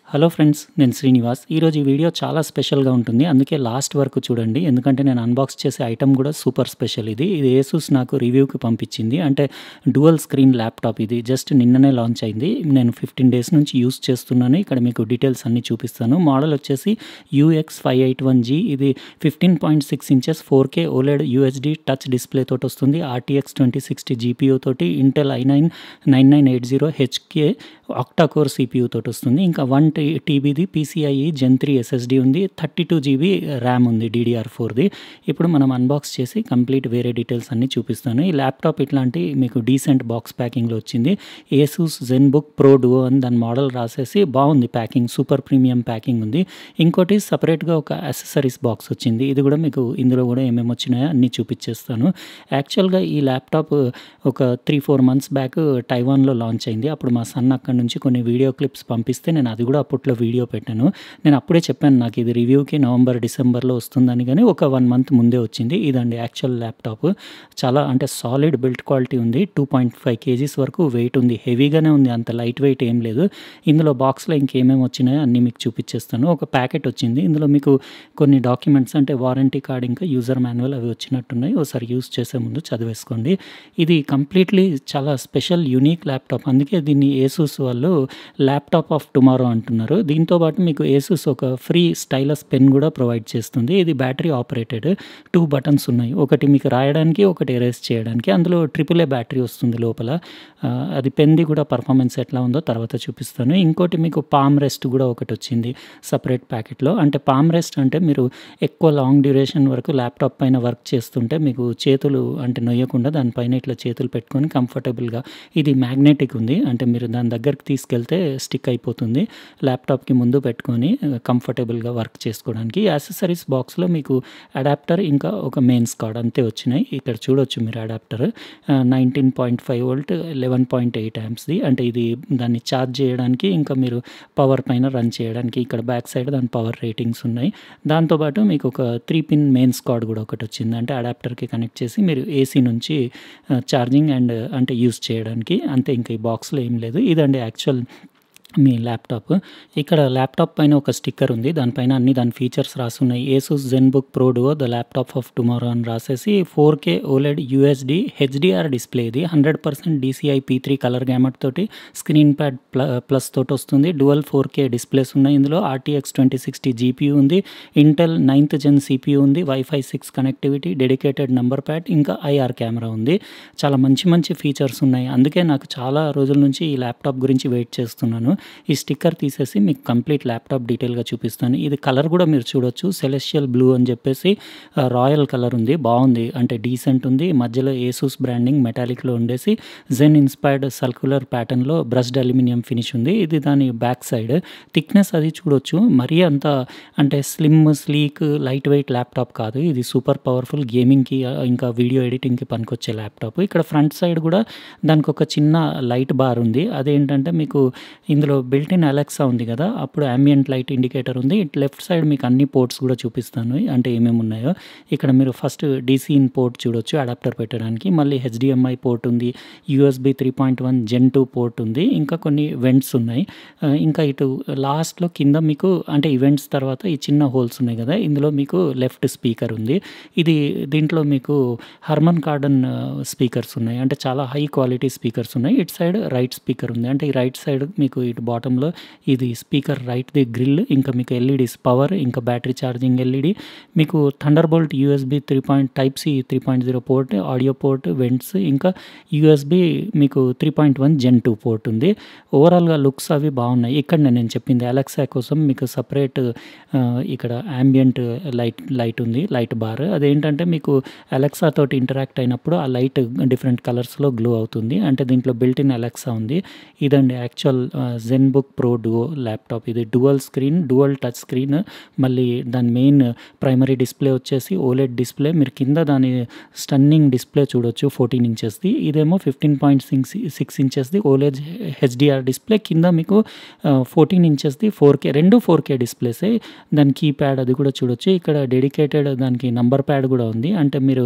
Hello friends నేను శ్రీనివాస్ ఈరోజు ఈ వీడియో చాలా స్పెషల్గా ఉంటుంది అందుకే లాస్ట్ వరకు చూడండి ఎందుకంటే నేను అన్బాక్స్ చేసే ఐటమ్ కూడా సూపర్ స్పెషల్ ఇది ఇది ఏసూస్ నాకు రివ్యూకి పంపించింది అంటే డువల్ స్క్రీన్ ల్యాప్టాప్ ఇది జస్ట్ నిన్ననే లాంచ్ అయింది నేను ఫిఫ్టీన్ డేస్ నుంచి యూస్ చేస్తున్నాను ఇక్కడ మీకు డీటెయిల్స్ అన్నీ చూపిస్తాను మోడల్ వచ్చేసి UX five eight one G ఇది fifteen point six inches four K OLED UHD touch display తోటి వస్తుంది ఆర్టీఎక్స్ ట్వంటీ సిక్స్టీ జీపీయూ తోటి Intel i nine nine nine eight zero HK octa core CPU తోటి వస్తుంది ఇంకా వన్ టీ టీబీది PCIe gen three SSD ఉంది thirty two GB RAM ఉంది DDR ఫోర్ది ఇప్పుడు మనం అన్బాక్స్ చేసి కంప్లీట్ వేరే డీటెయిల్స్ అన్నీ చూపిస్తాను ఈ ల్యాప్టాప్ ఇట్లాంటి మీకు డీసెంట్ బాక్స్ ప్యాకింగ్లో వచ్చింది ఏసూస్ జెన్ బుక్ ప్రో డువో అని దాని మోడల్ రాసేసి బాగుంది ప్యాకింగ్ సూపర్ ప్రీమియం ప్యాకింగ్ ఉంది ఇంకోటి సపరేట్గా ఒక అసెసరీస్ బాక్స్ వచ్చింది ఇది కూడా మీకు ఇందులో కూడా ఏమేమి వచ్చినాయో అన్నీ చూపించేస్తాను యాక్చువల్గా ఈ ల్యాప్టాప్ ఒక త్రీ ఫోర్ మంత్స్ బ్యాక్ టైవాన్లో లాంచ్ అయింది అప్పుడు మా సన్ అక్కడ నుంచి కొన్ని వీడియో క్లిప్స్ పంపిస్తే నేను అది కూడా అప్పట్లో వీడియో పెట్టాను నేను అప్పుడే చెప్పాను నాకు ఇది రివ్యూకి నవంబర్ డిసెంబర్లో వస్తుందని కానీ ఒక వన్ మంత్ ముందే వచ్చింది ఇదండి యాక్చువల్ ల్యాప్టాప్ చాలా అంటే సాలిడ్ బిల్ట్ క్వాలిటీ ఉంది టూ పాయింట్ ఫైవ్ కేజీస్ వరకు వెయిట్ ఉంది హెవీగానే ఉంది అంత లైట్ వెయిట్ ఏం లేదు ఇందులో బాక్స్లో ఇంకేమేమి వచ్చినాయో అన్నీ మీకు చూపించేస్తాను ఒక ప్యాకెట్ వచ్చింది ఇందులో మీకు కొన్ని డాక్యుమెంట్స్ అంటే వారంటీ కార్డ్ ఇంకా యూజర్ మాన్యువల్ అవి వచ్చినట్టున్నాయి ఒకసారి యూస్ చేసే ముందు చదివేసుకోండి ఇది కంప్లీట్లీ చాలా స్పెషల్ యూనిక్ ల్యాప్టాప్ అందుకే దీన్ని ఏసూస్ వాళ్ళు ల్యాప్టాప్ ఆఫ్ టుమారో అంటున్నారు దీంతో పాటు మీకు ఏసూస్ ఒక ఫ్రీ స్టైలస్ పెన్ కూడా ప్రొవైడ్ చేస్తుంది ఇది బ్యాటరీ ఆపరేటెడ్ టూ బటన్స్ ఉన్నాయి ఒకటి మీకు రాయడానికి ఒకటి ఎరేస్ చేయడానికి అందులో ట్రిపుల్ ఏ బ్యాటరీ వస్తుంది లోపల ఆ, అది పెన్ది కూడా పర్ఫార్మెన్స్ ఎట్లా ఉందో తర్వాత చూపిస్తాను ఇంకోటి మీకు పామ్ రెస్ట్ కూడా ఒకటి వచ్చింది సపరేట్ ప్యాకెట్లో అంటే పామ్ రెస్ట్ అంటే మీరు ఎక్కువ లాంగ్ డ్యూరేషన్ వరకు ల్యాప్టాప్ పైన వర్క్ చేస్తుంటే మీకు చేతులు అంటే నొయ్యకుండా దానిపైన ఇట్లా చేతులు పెట్టుకొని కంఫర్టబుల్గా ఇది మ్యాగ్నెటిక్ ఉంది అంటే మీరు దాని దగ్గరికి తీసుకెళ్తే స్టిక్ అయిపోతుంది ల్యాప్టాప్కి ముందు పెట్టుకొని కంఫర్టబుల్గా వర్క్ చేసుకోవడానికి యాక్సెసరీస్ బాక్స్లో మీకు అడాప్టర్ ఇంకా ఒక మెయిన్స్ కార్డ్ అంతే వచ్చినాయి ఇక్కడ చూడొచ్చు మీరు adapter nineteen point five volt eleven point eight యామ్స్ది అంటే ఇది దాన్ని ఛార్జ్ చేయడానికి ఇంకా మీరు పవర్ పైన రన్ చేయడానికి ఇక్కడ బ్యాక్ సైడ్ దాని పవర్ రేటింగ్స్ ఉన్నాయి దాంతోపాటు మీకు ఒక త్రీ పిన్ మెయిన్స్ కార్డ్ కూడా ఒకటి వచ్చింది అంటే అడాప్టర్కి కనెక్ట్ చేసి మీరు ఏసీ నుంచి ఛార్జింగ్ అండ్ అంటే యూస్ చేయడానికి అంతే ఇంకా ఈ బాక్స్లో ఏం లేదు ఇదండి యాక్చువల్ మీ ల్యాప్టాప్ ఇక్కడ ల్యాప్టాప్ పైన ఒక స్టిక్కర్ ఉంది దానిపైన అన్ని దాని ఫీచర్స్ రాసున్నాయి Asus gen book pro duo the laptop of tomorrow అని రాసేసి four K OLED UHD HDR display ఇది hundred percent DCI P three colour gamut తోటి స్క్రీన్ ప్యాడ్ ప్ల ప్లస్ తోటి వస్తుంది డువల్ ఫోర్ కే డిస్ప్లేస్ ఉన్నాయి ఇందులో ఆర్టీఎక్స్ ట్వంటీ సిక్స్టీ జీపీయూ ఉంది ఇంటెల్ నైన్త్ జెన్ సిపియూ ఉంది wifi six connectivity dedicated number pad ఇంకా ఐఆర్ కెమెరా ఉంది చాలా మంచి మంచి ఫీచర్స్ ఉన్నాయి అందుకే నాకు చాలా రోజుల నుంచి ఈ ల్యాప్టాప్ గురించి వెయిట్ చేస్తున్నాను ఈ స్టిక్కర్ తీసేసి మీకు కంప్లీట్ ల్యాప్టాప్ డీటెయిల్గా చూపిస్తాను ఇది కలర్ కూడా మీరు చూడొచ్చు సెలెస్షియల్ బ్లూ అని చెప్పేసి ఆ, రాయల్ కలర్ ఉంది బాగుంది అంటే డీసెంట్ ఉంది మధ్యలో ఏసూస్ బ్రాండింగ్ మెటాలిక్లో ఉండేసి జెన్ ఇన్స్పైర్డ్ సర్క్యులర్ ప్యాటర్న్లో బ్రష్డ్ అల్యూమినియం ఫినిష్ ఉంది ఇది దాని బ్యాక్ సైడ్ థిక్నెస్ అది చూడొచ్చు మరీ అంత అంటే slim sleek light weight laptop కాదు ఇది సూపర్ పవర్ఫుల్ గేమింగ్కి ఇంకా వీడియో ఎడిటింగ్కి పనికొచ్చే ల్యాప్టాప్ ఇక్కడ ఫ్రంట్ సైడ్ కూడా దానికి ఒక చిన్న లైట్ బార్ ఉంది అదేంటంటే మీకు ఇందులో బిల్ట్ ఇన్ అలెక్సా ఉంది కదా అప్పుడు అంబియంట్ లైట్ ఇండికేటర్ ఉంది ఇట్ లెఫ్ట్ సైడ్ మీకు అన్ని పోర్ట్స్ కూడా చూపిస్తాను అంటే ఏమేమి ఉన్నాయో ఇక్కడ మీరు ఫస్ట్ డీసీ ఇన్ పోర్ట్ చూడొచ్చు అడాప్టర్ పెట్టడానికి మళ్ళీ హెచ్డిఎంఐ పోర్ట్ ఉంది USB three point one gen two port ఉంది ఇంకా కొన్ని వెంట్స్ ఉన్నాయి ఆ, ఇంకా ఇటు లాస్ట్లో కింద మీకు అంటే ఈవెంట్స్ తర్వాత ఈ చిన్న హోల్స్ ఉన్నాయి కదా ఇందులో మీకు లెఫ్ట్ స్పీకర్ ఉంది ఇది దీంట్లో మీకు హర్మన్ కార్డన్ స్పీకర్స్ ఉన్నాయి అంటే చాలా హై క్వాలిటీ స్పీకర్స్ ఉన్నాయి ఇటు సైడ్ రైట్ స్పీకర్ ఉంది అంటే ఈ రైట్ సైడ్ మీకు ఇటు బాటంలో ఇది స్పీకర్ రైట్ ది గ్రిల్ ఇంకా మీకు ఎల్ఈడీస్ పవర్ ఇంకా బ్యాటరీ ఛార్జింగ్ ఎల్ఈడి మీకు Thunderbolt USB three point type C three point zero port audio port vents ఇంకా యూఎస్బి మీకు three point one gen two port ఉంది ఓవరాల్గా లుక్స్ అవి బాగున్నాయి ఇక్కడ నేను చెప్పింది అలెక్సా కోసం మీకు సపరేట్ ఇక్కడ ambient లైట్ లైట్ ఉంది లైట్ బార్ అదేంటంటే మీకు అలెక్సా తోటి ఇంటరాక్ట్ అయినప్పుడు ఆ లైట్ డిఫరెంట్ కలర్స్లో గ్లో అవుతుంది అంటే దీంట్లో బిల్ట్ ఇన్ అలెక్సా ఉంది ఇదండి యాక్చువల్ జెన్ బుక్ ప్రో డువో ల్యాప్టాప్ ఇది dual screen dual touch screen మళ్ళీ దాని మెయిన్ ప్రైమరీ డిస్ప్లే వచ్చేసి ఓలెడ్ డిస్ప్లే మీరు కింద దాని స్టన్నింగ్ డిస్ప్లే చూడొచ్చు ఫోర్టీన్ ఇంచెస్ది ఇదేమో ఫిఫ్టీన్ పాయింట్ సిక్స్ సిక్స్ ఇంచెస్ది ఓలెడ్ హెచ్డిఆర్ డిస్ప్లే కింద మీకు ఫోర్టీన్ ఇంచెస్ది ఫోర్ కే రెండు ఫోర్ కే డిస్ప్లేసే దాని కీప్యాడ్ అది కూడా చూడొచ్చు ఇక్కడ డెడికేటెడ్ దానికి నంబర్ ప్యాడ్ కూడా ఉంది అంటే మీరు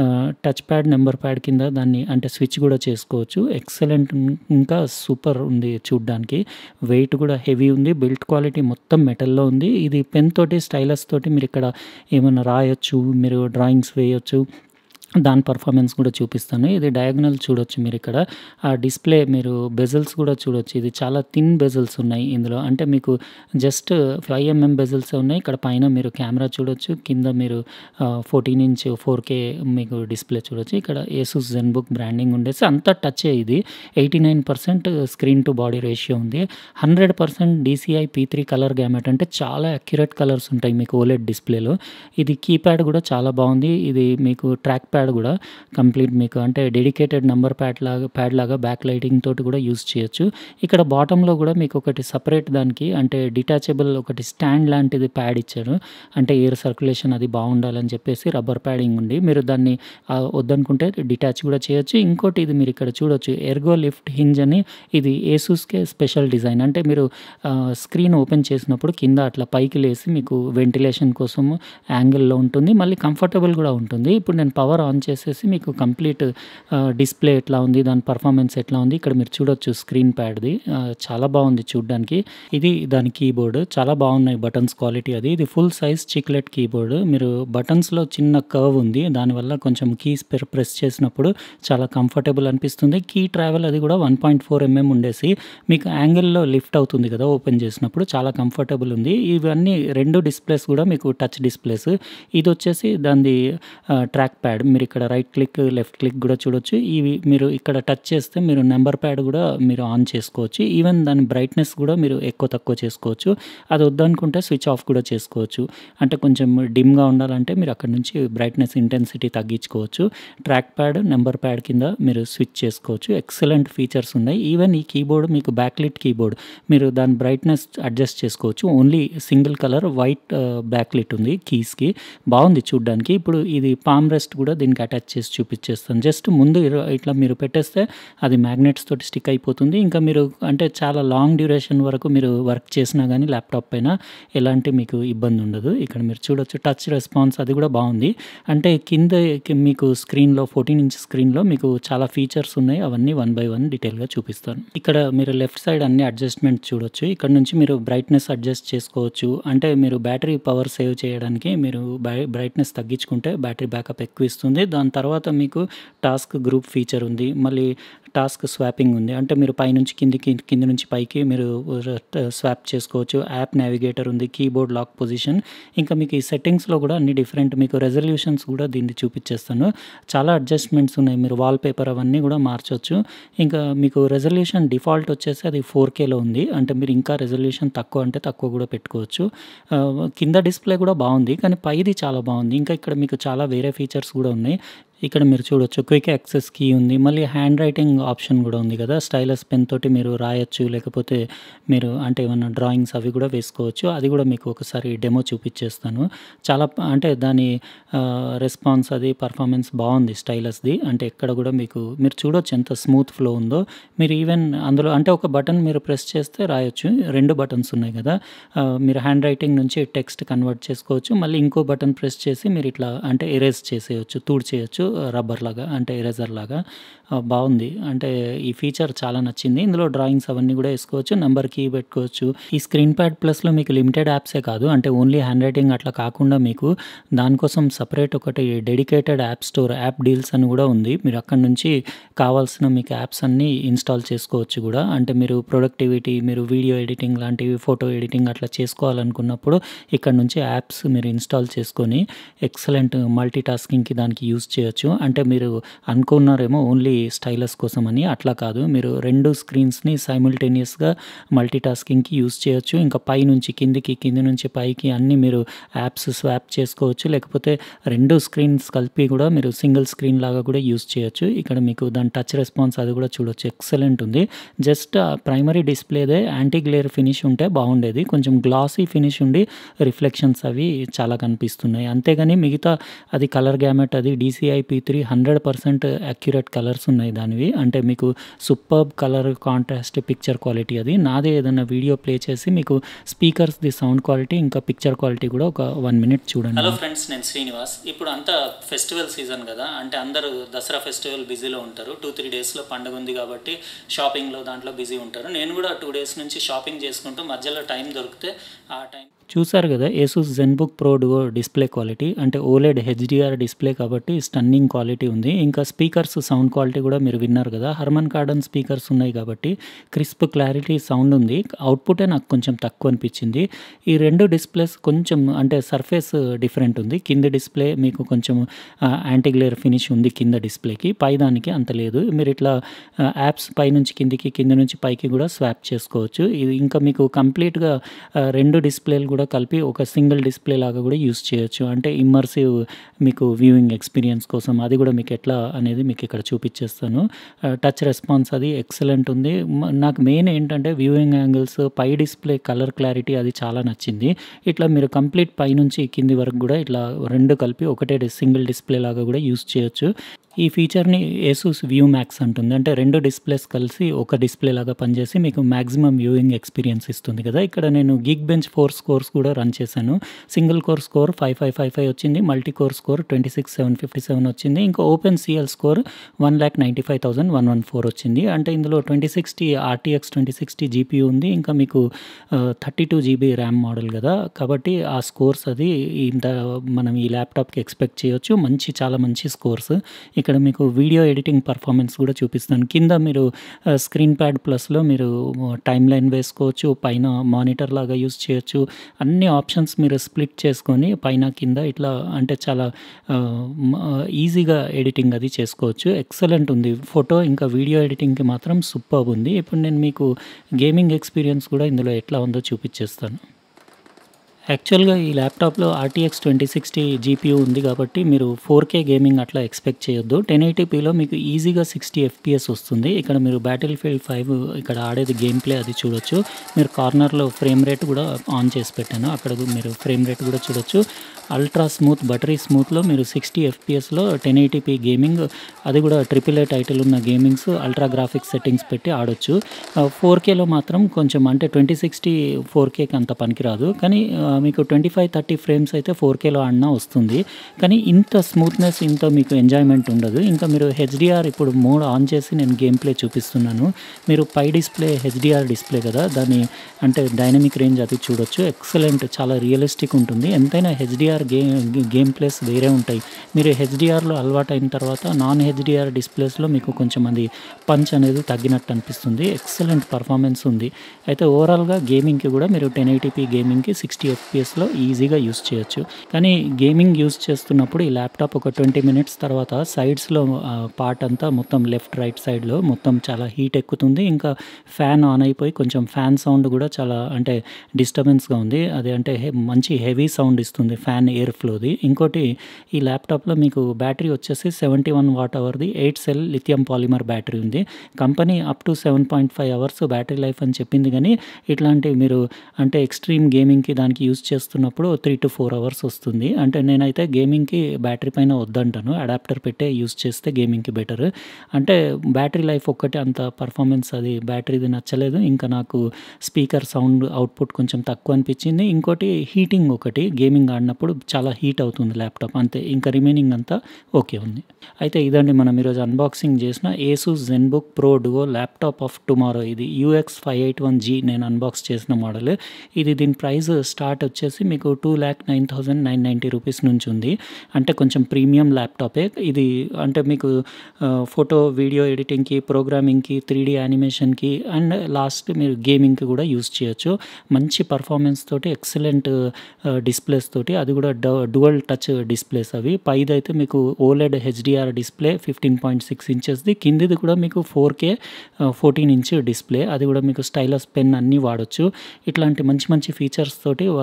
టచ్ ప్యాడ్ నెంబర్ ప్యాడ్ కింద దాన్ని అంటే స్విచ్ కూడా చేసుకోవచ్చు ఎక్సలెంట్ ఇంకా సూపర్ ఉంది చూడ్డానికి వెయిట్ కూడా హెవీ ఉంది బిల్ట్ క్వాలిటీ మొత్తం మెటల్లో ఉంది ఇది పెన్ తోటి స్టైలస్ తోటి మీరు ఇక్కడ ఏమైనా రాయొచ్చు మీరు డ్రాయింగ్స్ వేయొచ్చు దాని పర్ఫార్మెన్స్ కూడా చూపిస్తాను ఇది డయాగ్నల్ చూడొచ్చు మీరు ఇక్కడ ఆ డిస్ప్లే మీరు బెజల్స్ కూడా చూడొచ్చు ఇది చాలా థిన్ బెజల్స్ ఉన్నాయి ఇందులో అంటే మీకు జస్ట్ ఫైవ్ ఎంఎం బెజల్స్ ఉన్నాయి ఇక్కడ పైన మీరు కెమెరా చూడొచ్చు కింద మీరు ఫోర్టీన్ ఇంచ్ ఫోర్ కే మీకు డిస్ప్లే చూడొచ్చు ఇక్కడ ఏసూస్ జెన్ బుక్ బ్రాండింగ్ ఉండేసి అంతా టచ్ ఇది eighty nine percent screen to body ratio ఉంది hundred percent DCI P three colour gamut అంటే చాలా అక్యురేట్ కలర్స్ ఉంటాయి మీకు ఓలెడ్ డిస్ప్లేలో ఇది కీప్యాడ్ కూడా చాలా బాగుంది ఇది మీకు ట్రాక్ ప్యాడ్ కూడా కంప్లీట్ మీకు అంటే డెడికేటెడ్ నెంబర్ ప్యాడ్ లాగా ప్యాడ్ లాగా బ్యాక్ లైటింగ్ తోటి కూడా యూస్ చేయొచ్చు ఇక్కడ బాటంలో కూడా మీకు ఒకటి సపరేట్ దానికి అంటే డిటాచబుల్ ఒకటి స్టాండ్ లాంటిది ప్యాడ్ ఇచ్చారు అంటే ఎయిర్ సర్క్యులేషన్ అది బాగుండాలని చెప్పేసి రబ్బర్ ప్యాడింగ్ ఉంది మీరు దాన్ని ఆ, వద్దనుకుంటే డిటాచ్ కూడా చేయొచ్చు ఇంకోటి ఇది మీరు ఇక్కడ చూడొచ్చు ఎర్గో లిఫ్ట్ హింజ్ అని ఇది ఏసూస్కే స్పెషల్ డిజైన్ అంటే మీరు స్క్రీన్ ఓపెన్ చేసినప్పుడు కింద అట్లా పైకి లేసి మీకు వెంటిలేషన్ కోసం యాంగిల్లో ఉంటుంది మళ్ళీ కంఫర్టబుల్ కూడా ఉంటుంది ఇప్పుడు నేను పవర్ ఆన్ చేసేసి మీకు కంప్లీట్ డిస్ప్లే ఎట్లా ఉంది దాని పర్ఫార్మెన్స్ ఎట్లా ఉంది ఇక్కడ మీరు చూడొచ్చు స్క్రీన్ ప్యాడ్ది చాలా బాగుంది చూడడానికి ఇది దాని కీబోర్డ్ చాలా బాగున్నాయి బటన్స్ క్వాలిటీ అది ఇది ఫుల్ సైజ్ చిక్లెట్ కీబోర్డ్ మీరు బటన్స్లో చిన్న కర్వ్ ఉంది దానివల్ల కొంచెం కీస్ ప్రెస్ చేసినప్పుడు చాలా కంఫర్టబుల్ అనిపిస్తుంది కీ ట్రావెల్ అది కూడా వన్ పాయింట్ ఫోర్ ఎంఎం ఉండేసి మీకు యాంగిల్లో లిఫ్ట్ అవుతుంది కదా ఓపెన్ చేసినప్పుడు చాలా కంఫర్టబుల్ ఉంది ఇవన్నీ రెండు డిస్ప్లేస్ కూడా మీకు టచ్ డిస్ప్లేస్ ఇది వచ్చేసి దాని ట్రాక్ ప్యాడ్ మీరు ఇక్కడ రైట్ క్లిక్ లెఫ్ట్ క్లిక్ కూడా చూడొచ్చు ఇవి మీరు ఇక్కడ టచ్ చేస్తే మీరు నెంబర్ ప్యాడ్ కూడా మీరు ఆన్ చేసుకోవచ్చు ఈవెన్ దాని బ్రైట్నెస్ కూడా మీరు ఎక్కువ తక్కువ చేసుకోవచ్చు అది వద్దనుకుంటే స్విచ్ ఆఫ్ కూడా చేసుకోవచ్చు అంటే కొంచెం డిమ్గా ఉండాలంటే మీరు అక్కడ నుంచి బ్రైట్నెస్ ఇంటెన్సిటీ తగ్గించుకోవచ్చు ట్రాక్ ప్యాడ్ నెంబర్ ప్యాడ్ కింద మీరు స్విచ్ చేసుకోవచ్చు ఎక్సలెంట్ ఫీచర్స్ ఉన్నాయి ఈవెన్ ఈ కీబోర్డ్ మీకు బ్యాక్లిట్ కీబోర్డ్ మీరు దాని బ్రైట్నెస్ అడ్జస్ట్ చేసుకోవచ్చు only single colour white backlit ఉంది కీస్కి బాగుంది చూడ్డానికి ఇప్పుడు ఇది పామ్ రెస్ట్ కూడా దీనికి అటాచ్ చేసి చూపించేస్తాను జస్ట్ ముందు ఇర- ఇట్లా మీరు పెట్టేస్తే అది మ్యాగ్నెట్స్ తోటి స్టిక్ అయిపోతుంది ఇంకా మీరు అంటే చాలా లాంగ్ డ్యూరేషన్ వరకు మీరు వర్క్ చేసినా కానీ ల్యాప్టాప్ పైన ఎలాంటి మీకు ఇబ్బంది ఉండదు ఇక్కడ మీరు చూడొచ్చు టచ్ రెస్పాన్స్ అది కూడా బాగుంది అంటే కింద కి- మీకు స్క్రీన్లో ఫోర్టీన్ ఇంచ్ స్క్రీన్లో మీకు చాలా ఫీచర్స్ ఉన్నాయి అవన్నీ వన్ బై వన్ డీటెయిల్గా చూపిస్తాను ఇక్కడ మీరు లెఫ్ట్ సైడ్ అన్ని అడ్జస్ట్మెంట్ చూడొచ్చు ఇక్కడ నుంచి మీరు బ్రైట్నెస్ అడ్జస్ట్ చేసుకోవచ్చు అంటే మీరు బ్యాటరీ పవర్ సేవ్ చేయడానికి మీరు బ్రైట్నెస్ తగ్గించుకుంటే బ్యాటరీ బ్యాకప్ ఎక్కువ ఇస్తుంది దాని తర్వాత మీకు టాస్క్ గ్రూప్ ఫీచర్ ఉంది మళ్ళీ టాస్క్ స్వాపింగ్ ఉంది అంటే మీరు పైనుంచి కిందికి కింద నుంచి పైకి మీరు స్వాప్ చేసుకోవచ్చు యాప్ నావిగేటర్ ఉంది కీబోర్డ్ లాక్ పొజిషన్ ఇంకా మీకు ఈ సెట్టింగ్స్లో కూడా అన్ని డిఫరెంట్ మీకు రెజల్యూషన్స్ కూడా దీన్ని చూపించేస్తాను చాలా అడ్జస్ట్మెంట్స్ ఉన్నాయి మీరు వాల్ పేపర్ అవన్నీ కూడా మార్చొచ్చు ఇంకా మీకు రెజల్యూషన్ డిఫాల్ట్ వచ్చేసి అది ఫోర్ కేలో ఉంది అంటే మీరు ఇంకా రెజల్యూషన్ తక్కువ అంటే తక్కువ కూడా పెట్టుకోవచ్చు ఆ, కింద డిస్ప్లే కూడా బాగుంది కానీ పైది చాలా బాగుంది ఇంకా ఇక్కడ మీకు చాలా వేరే ఫీచర్స్ కూడా ఉన్నాయి ఇక్కడ మీరు చూడొచ్చు క్విక్ యాక్సెస్ కీ ఉంది మళ్ళీ హ్యాండ్ రైటింగ్ ఆప్షన్ కూడా ఉంది కదా స్టైలస్ పెన్ తోటి మీరు రాయొచ్చు లేకపోతే మీరు అంటే ఏమన్నా డ్రాయింగ్స్ అవి కూడా వేసుకోవచ్చు అది కూడా మీకు ఒకసారి డెమో చూపించేస్తాను చాలా ప- అంటే దాని రెస్పాన్స్ అది పర్ఫార్మెన్స్ బాగుంది స్టైలస్ది అంటే ఎక్కడ కూడా మీకు మీరు చూడొచ్చు ఎంత స్మూత్ ఫ్లో ఉందో మీరు ఈవెన్ అందులో అంటే ఒక బటన్ మీరు ప్రెస్ చేస్తే రాయొచ్చు రెండు బటన్స్ ఉన్నాయి కదా ఆ, మీరు హ్యాండ్ రైటింగ్ నుంచి టెక్స్ట్ కన్వర్ట్ చేసుకోవచ్చు మళ్ళీ ఇంకో బటన్ ప్రెస్ చేసి మీరు ఇట్లా అంటే ఎరేజ్ చేసేయచ్చు తూడ్ చేయొచ్చు రబ్బర్ లాగా అంటే ఎరేజర్ లాగా ఆ, బాగుంది అంటే ఈ ఫీచర్ చాలా నచ్చింది ఇందులో డ్రాయింగ్స్ అవన్నీ కూడా వేసుకోవచ్చు నెంబర్ కీ పెట్టుకోవచ్చు ఈ స్క్రీన్ ప్యాడ్ ప్లస్లో మీకు లిమిటెడ్ యాప్సే కాదు అంటే ఓన్లీ హ్యాండ్ రైటింగ్ అట్లా కాకుండా మీకు దానికోసం సపరేట్ ఒకటి dedicated app store app deals అని కూడా ఉంది మీరు అక్కడ నుంచి కావాల్సిన మీకు యాప్స్ అన్నీ ఇన్స్టాల్ చేసుకోవచ్చు కూడా అంటే మీరు ప్రొడక్టివిటీ మీరు వీడియో ఎడిటింగ్ లాంటివి ఫోటో ఎడిటింగ్ అట్లా చేసుకోవాలనుకున్నప్పుడు ఇక్కడ నుంచి యాప్స్ మీరు ఇన్స్టాల్ చేసుకొని ఎక్సలెంట్ మల్టీ టాస్కింగ్కి దానికి యూస్ చేయొచ్చు అంటే మీరు అనుకున్నారేమో ఓన్లీ స్టైలస్ కోసం అని అట్లా కాదు మీరు రెండు స్క్రీన్స్ని సైమిల్టేనియస్గా మల్టీ టాస్కింగ్కి యూస్ చేయొచ్చు ఇంకా పై నుంచి కిందికి కింది నుంచి పైకి అన్ని మీరు యాప్స్ స్వాప్ చేసుకోవచ్చు లేకపోతే రెండు స్క్రీన్స్ కలిపి కూడా మీరు సింగిల్ స్క్రీన్ లాగా కూడా యూస్ చేయొచ్చు ఇక్కడ మీకు దాని టచ్ రెస్పాన్స్ అది కూడా చూడొచ్చు ఎక్సలెంట్ ఉంది జస్ట్ ప్రైమరీ డిస్ప్లేదే యాంటీ గ్లేర్ ఫినిష్ ఉంటే బాగుండేది కొంచెం గ్లాసీ ఫినిష్ ఉండి రిఫ్లెక్షన్స్ అవి చాలా కనిపిస్తున్నాయి అంతేగాని మిగతా అది కలర్ గ్యామెట్ అది DCI P three hundred percent accurate colours ఉన్నాయి దానివి అంటే మీకు superb colour contrast picture quality అది నాదే ఏదైనా వీడియో ప్లే చేసి మీకు స్పీకర్స్ ది సౌండ్ క్వాలిటీ ఇంకా పిక్చర్ క్వాలిటీ కూడా ఒక వన్ మినిట్ చూడండి హలో ఫ్రెండ్స్ నేను శ్రీనివాస్ ఇప్పుడు అంతా ఫెస్టివల్ సీజన్ కదా అంటే అందరూ దసరా ఫెస్టివల్ బిజీలో ఉంటారు టూ త్రీ డేస్లో పండుగ ఉంది కాబట్టి షాపింగ్లో దాంట్లో బిజీ ఉంటారు నేను కూడా టూ డేస్ నుంచి షాపింగ్ చేసుకుంటూ మధ్యలో టైం దొరికితే ఆ టైం చూసారు కదా Asus Zenbook Pro Duo display quality అంటే ఓలెడ్ హెచ్డిఆర్ డిస్ప్లే కాబట్టి స్టన్నింగ్ క్వాలిటీ ఉంది ఇంకా స్పీకర్స్ సౌండ్ క్వాలిటీ కూడా మీరు విన్నారు కదా హర్మన్ కార్డన్ స్పీకర్స్ ఉన్నాయి కాబట్టి క్రిస్ప్ క్లారిటీ సౌండ్ ఉంది అవుట్పుటే నాకు కొంచెం తక్కువ అనిపించింది ఈ రెండు డిస్ప్లేస్ కొంచెం అంటే సర్ఫేస్ డిఫరెంట్ ఉంది కింద డిస్ప్లే మీకు కొంచెం యాంటీ గ్లేర్ ఫినిష్ ఉంది కింద డిస్ప్లేకి పై దానికి అంత లేదు మీరు ఇట్లా యాప్స్ పై నుంచి కిందికి కింద నుంచి పైకి కూడా స్వాప్ చేసుకోవచ్చు ఇది ఇంకా మీకు కంప్లీట్గా రెండు డిస్ప్లేలు కూడా కలిపి ఒక సింగిల్ డిస్ప్లే లాగా కూడా యూస్ చేయొచ్చు అంటే ఇమ్మర్సివ్ మీకు వ్యూయింగ్ ఎక్స్పీరియన్స్ కోసం అది కూడా మీకు ఎట్లా అనేది మీకు ఇక్కడ చూపించేస్తాను టచ్ రెస్పాన్స్ అది ఎక్సలెంట్ ఉంది నాకు మెయిన్ ఏంటంటే వ్యూయింగ్ యాంగిల్స్ పై డిస్ప్లే కలర్ క్లారిటీ అది చాలా నచ్చింది ఇట్లా మీరు కంప్లీట్ పై నుంచి కింది వరకు కూడా ఇట్లా రెండు కలిపి ఒకటే సింగిల్ డిస్ప్లే లాగా కూడా యూస్ చేయొచ్చు ఈ ఫీచర్ని ఏసూస్ వ్యూ మ్యాక్స్ అంటుంది అంటే రెండు డిస్ప్లేస్ కలిసి ఒక డిస్ప్లే లాగా పనిచేసి మీకు మ్యాక్సిమం వ్యూయింగ్ ఎక్స్పీరియన్స్ ఇస్తుంది కదా ఇక్కడ నేను గిగ్ బెంచ్ ఫోర్ స్కోర్స్ కూడా రన్ చేశాను single core score five five five five వచ్చింది multi core score twenty six seven fifty seven వచ్చింది ఇంకా OpenCL score one lakh ninety five thousand one one four వచ్చింది అంటే ఇందులో twenty sixty RTX twenty sixty GP ఉంది ఇంకా మీకు thirty two GB RAM model కదా కాబట్టి ఆ స్కోర్స్ అది ఇంత మనం ఈ ల్యాప్టాప్కి ఎక్స్పెక్ట్ చేయొచ్చు మంచి చాలా మంచి స్కోర్స్ ఇక్కడ మీకు వీడియో ఎడిటింగ్ పర్ఫార్మెన్స్ కూడా చూపిస్తాను కింద మీరు స్క్రీన్ ప్యాడ్ ప్లస్లో మీరు టైం లైన్ వేసుకోవచ్చు పైన మానిటర్ లాగా యూస్ చేయొచ్చు అన్ని ఆప్షన్స్ మీరు స్ప్లిట్ చేసుకొని పైన కింద ఇట్లా అంటే చాలా ఈజీగా ఎడిటింగ్ అది చేసుకోవచ్చు ఎక్సలెంట్ ఉంది ఫోటో ఇంకా వీడియో ఎడిటింగ్కి మాత్రం సూపర్ ఉంది ఇప్పుడు నేను మీకు గేమింగ్ ఎక్స్పీరియన్స్ కూడా ఇందులో ఎట్లా ఉందో చూపించేస్తాను యాక్చువల్గా ఈ ల్యాప్టాప్లో ఆర్టీఎక్స్ ట్వంటీ సిక్స్టీ జీపీయూ ఉంది కాబట్టి మీరు ఫోర్ కే గేమింగ్ అట్లా ఎక్స్పెక్ట్ చేయొద్దు టెన్ ఎయిటీపీలో మీకు ఈజీగా సిక్స్టీ ఎఫ్పిఎస్ వస్తుంది ఇక్కడ మీరు బ్యాటిల్ ఫీల్డ్ ఫైవ్ ఇక్కడ ఆడేది గేమ్ ప్లే అది చూడొచ్చు మీరు కార్నర్లో ఫ్రేమ్ రేట్ కూడా ఆన్ చేసి పెట్టాను అక్కడ మీరు ఫ్రేమ్ రేట్ కూడా చూడొచ్చు అల్ట్రా స్మూత్ బటరీ స్మూత్లో మీరు సిక్స్టీ ఎఫ్పిఎస్లో టెన్ ఎయిటీపీ గేమింగ్ అది కూడా ట్రిపుల్ ఏ టైటిల్ ఉన్న గేమింగ్స్ అల్ట్రా గ్రాఫిక్స్ సెట్టింగ్స్ పెట్టి ఆడొచ్చు ఫోర్ కేలో మాత్రం కొంచెం అంటే ట్వంటీ సిక్స్టీ ఫోర్ కేకి అంత పనికిరాదు కానీ మీకు ట్వంటీ ఫైవ్ థర్టీ ఫ్రేమ్స్ అయితే ఫోర్ కేలో ఆడినా వస్తుంది కానీ ఇంత స్మూత్నెస్ ఇంత మీకు ఎంజాయ్మెంట్ ఉండదు ఇంకా మీరు హెచ్డిఆర్ ఇప్పుడు మోడ్ ఆన్ చేసి నేను గేమ్ ప్లే చూపిస్తున్నాను మీరు పై డిస్ప్లే హెచ్డిఆర్ డిస్ప్లే కదా దాన్ని అంటే డైనమిక్ రేంజ్ అది చూడొచ్చు ఎక్సలెంట్ చాలా రియలిస్టిక్ ఉంటుంది ఎంతైనా హెచ్డిఆర్ గే గేమ్ ప్లేస్ వేరే ఉంటాయి మీరు హెచ్డిఆర్లో అలవాటు అయిన తర్వాత నాన్ హెచ్డిఆర్ డిస్ప్లేస్లో మీకు కొంచెం అది పంచ్ అనేది తగ్గినట్టు అనిపిస్తుంది ఎక్సలెంట్ పర్ఫార్మెన్స్ ఉంది అయితే ఓవరాల్గా గేమింగ్కి కూడా మీరు టెన్ ఎయిటీపీ గేమింగ్కి సిక్స్టీ ఎఫ్పిఎస్లో ఈజీగా యూస్ చేయొచ్చు కానీ గేమింగ్ యూస్ చేస్తున్నప్పుడు ఈ ల్యాప్టాప్ ఒక ట్వంటీ మినిట్స్ తర్వాత సైడ్స్లో పార్ట్ అంతా మొత్తం లెఫ్ట్ రైట్ సైడ్లో మొత్తం చాలా హీట్ ఎక్కుతుంది ఇంకా ఫ్యాన్ ఆన్ అయిపోయి కొంచెం ఫ్యాన్ సౌండ్ కూడా చాలా అంటే డిస్టర్బెన్స్గా ఉంది అది అంటే మంచి హెవీ సౌండ్ ఇస్తుంది ఫ్యాన్ ఎయిర్ ఫ్లోది ఇంకోటి ఈ ల్యాప్టాప్లో మీకు బ్యాటరీ వచ్చేసి సెవెంటీ వన్ వాట్ అవర్ది eight cell lithium polymer battery ఉంది company up to seven point five hours battery life అని చెప్పింది కానీ ఇట్లాంటి మీరు అంటే ఎక్స్ట్రీమ్ గేమింగ్కి దానికి యూస్ చేస్తున్నప్పుడు త్రీ టు ఫోర్ అవర్స్ వస్తుంది అంటే నేనైతే గేమింగ్కి బ్యాటరీ పైన వద్దంటాను అడాప్టర్ పెట్టే యూస్ చేస్తే గేమింగ్కి బెటర్ అంటే బ్యాటరీ లైఫ్ ఒక్కటి అంత పర్ఫార్మెన్స్ అది బ్యాటరీది నచ్చలేదు ఇంకా నాకు స్పీకర్ సౌండ్ అవుట్పుట్ కొంచెం తక్కువ అనిపించింది ఇంకోటి హీటింగ్ ఒకటి గేమింగ్ ఆడినప్పుడు చాలా హీట్ అవుతుంది ల్యాప్టాప్ అంతే ఇంకా రిమైనింగ్ అంతా ఓకే ఉంది అయితే ఇదండి మనం ఈరోజు అన్బాక్సింగ్ చేసిన Asus Zenbook Pro Duo laptop of tomorrow ఇది UX five eight one G నేను అన్బాక్స్ చేసిన మోడల్ ఇది దీని ప్రైస్ స్టార్ట్ వచ్చేసి మీకు two lakh nine thousand nine ninety rupees నుంచి ఉంది అంటే కొంచెం ప్రీమియం ల్యాప్టాపే ఇది అంటే మీకు ఫోటో వీడియో ఎడిటింగ్కి ప్రోగ్రామింగ్కి త్రీ డీ యానిమేషన్కి అండ్ లాస్ట్ మీరు గేమింగ్కి కూడా యూస్ చేయొచ్చు మంచి పర్ఫార్మెన్స్ తోటి ఎక్సలెంట్ డిస్ప్లేస్ తోటి అది కూడా డువల్ టచ్ డిస్ప్లేస్ అవి పైది అయితే మీకు OLED HDR display fifteen point six ఇంచెస్ది కిందిది కూడా మీకు four K fourteen inch display అది కూడా మీకు స్టైలస్ పెన్ అన్నీ వాడచ్చు ఇట్లాంటి మంచి మంచి ఫీచర్స్ తోటి వాళ్ళ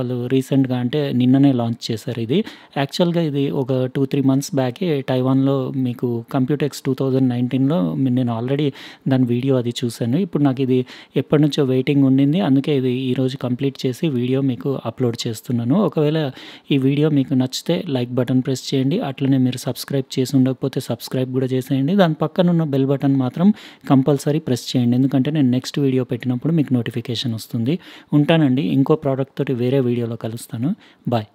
వాళ్ళు రీసెంట్‌గా అంటే నిన్ననే లాంచ్ చేశారు ఇది. యాక్చువల్‌గా ఇది ఒక 2, 3 మంత్స్ బ్యాకే టైవాన్‌లో మీకు కంప్యూటెక్స్ 2019లో నేను ఆల్రెడీ దాని వీడియో అది చూసాను. ఇప్పుడు నాకిది ఎప్పటినుంచో వెయిటింగ్ ఉండింది. అందుకే ఇది ఈరోజు కంప్లీట్ చేసి వీడియో మీకు అప్‌లోడ్ చేస్తున్నాను. ఒకవేళ ఈ వీడియో మీకు నచ్చితే లైక్ బటన్ ప్రెస్ చేయండి. అట్లనే మీరు సబ్స్క్రైబ్ చేసి ఉండకపోతే సబ్స్క్రైబ్ గూడా చేసేయండి. దాని పక్కనున్న బెల్ బటన్ మాత్రం కంపల్సరీ ప్రెస్ చేయండి. ఎందుకంటే నేను నెక్స్ట్ వీడియో పెట్టినప్పుడు మీకు నోటిఫికేషన్ వస్తుంది. ఉంటానండి. ఇంకో ప్రోడక్ట్ తోటి వేరే వీడియోలో కలుస్తాను. బాయ్.